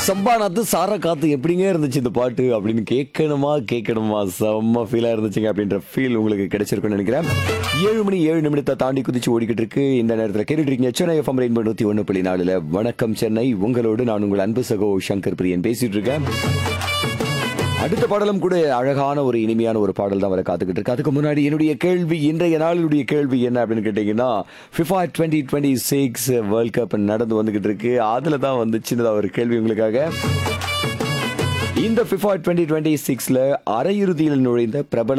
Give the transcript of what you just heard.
சம்பாநாத்து சார காத்து எப்படிங்க இருந்துச்சு இந்த பாட்டு அப்படின்னு கேட்கணுமா கேட்கணுமா செம்ம ஃபீலா இருந்துச்சுங்க அப்படின்ற ஃபீல் உங்களுக்கு கிடைச்சிருக்கும்னு நினைக்கிறேன் ஏழு மணி ஏழு நிமிடத்தை தாண்டி குதிச்சு ஓடிக்கிட்டு இருக்கு இந்த நேரத்தில் கேட்டுட்டு இருக்கீங்க சென்னை எஃப்எம் ரெயின்போ நூத்தி ஒன்று புள்ளி நாலுல வணக்கம் சென்னை உங்களோடு நான் உங்கள் அன்பு சகோ சங்கர் பிரியன் பேசிட்டு இருக்கேன் அடுத்த பாடலும் கூட அழகான ஒரு இனிமையான ஒரு பாடல் தான் வர காத்துக்கிட்டு இருக்கு அதுக்கு முன்னாடி என்னுடைய கேள்வி இன்றைய நாளினுடைய கேள்வி என்ன அப்படின்னு கேட்டீங்கன்னா FIFA twenty twenty six world cup நடந்து வந்துகிட்டு இருக்கு அதுல தான் வந்து சின்னதா ஒரு கேள்வி உங்களுக்காக இந்த ஃபிஃபா டுவெண்ட்டி டுவெண்ட்டி சிக்ஸ்ல அரையிறுதியில் நுழைந்த பிரபல